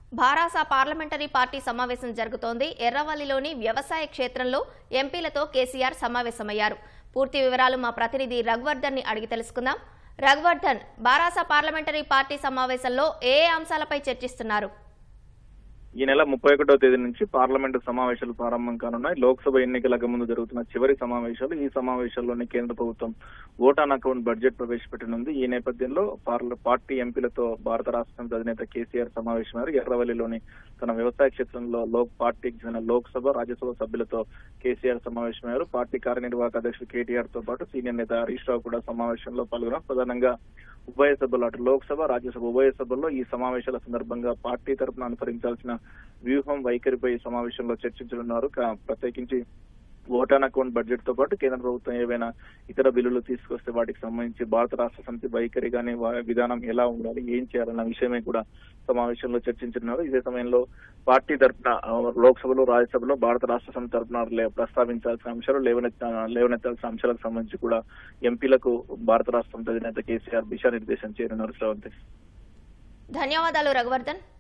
భారాస parliamentary party సమావేశం జరుగుతోంది ఎర్రవల్లిలోని వ్యవసాయ క్షేత్రంలో ఎంపీలతో కేసీఆర్ సమావేశమయ్యారు పూర్తి వివరాలు మా ప్రతినిధి రఘువర్ధన్ ని అడిగి తెలుసుకుందాం రఘువర్ధన్ భారాస పార్లమెంటరీ పార్టీ సమావేశంలో ఏ ఏ అంశాలపై చర్చిస్తున్నారు ఈ నెల ముప్పై ఒకటో తేదీ నుంచి పార్లమెంటు సమావేశాలు ప్రారంభం కానున్నాయి లోక్సభ ఎన్నికలకు ముందు జరుగుతున్న చివరి సమావేశాలు ఈ సమావేశాల్లోనే కేంద్ర ప్రభుత్వం ఓటాన్ అకౌంట్ బడ్జెట్ ప్రవేశపెట్టనుంది ఈ నేపథ్యంలో పార్ల పార్టీ ఎంపీలతో భారత రాష్ట్ర సమితి అధినేత కేసీఆర్ సమావేశమయ్యారు ఎర్రవల్లిలోని తన వ్యవసాయ క్షేత్రంలో లోక్ పార్టీకి చెందిన లోక్సభ రాజ్యసభ సభ్యులతో కేసీఆర్ సమావేశమయ్యారు పార్టీ కార్యనిర్వాహక అధ్యక్షుడు కేటీఆర్ తో పాటు సీనియర్ నేత హరీష్ రావు కూడా సమావేశంలో పాల్గొన్నారు ప్రధానంగా ఉభయ సభలు అటు లోక్సభ రాజ్యసభ ఉభయ సభల్లో ఈ సమావేశాల సందర్భంగా పార్టీ తరపున అనుసరించాల్సిన వ్యూహం వైఖరిపై ఈ సమావేశంలో చర్చించనున్నారు కా- ప్రత్యేకించి ఓటాన్ అకౌంట్ బడ్జెట్ తో పాటు కేంద్ర ప్రభుత్వం ఏవైనా ఇతర బిల్లులు తీసుకొస్తే వాటికి సంబంధించి భారత రాష్ట్ర సమితి వైఖరి కానీ విధానం ఎలా ఉండాలి ఏం చేయాలన్న విషయమే కూడా సమావేశంలో చర్చించనున్నారు ఇదే సమయంలో పార్టీ తరపున ఆ, లోక్సభలో రాజ్యసభలో భారత రాష్ట్ర సమితి తరపున లే- ప్రస్తావించాల్సిన అంశాలు లేవనెత్త లేవనెత్తాల్సిన అంశాలకు సంబంధించి కూడా ఎంపీలకు భారత రాష్ట్ర సమితి అధినేత కేసీఆర్ దిశానిర్దేశం చేయనున్నారు శ్రవంతి ధన్యవాదాలు రఘువర్ధన్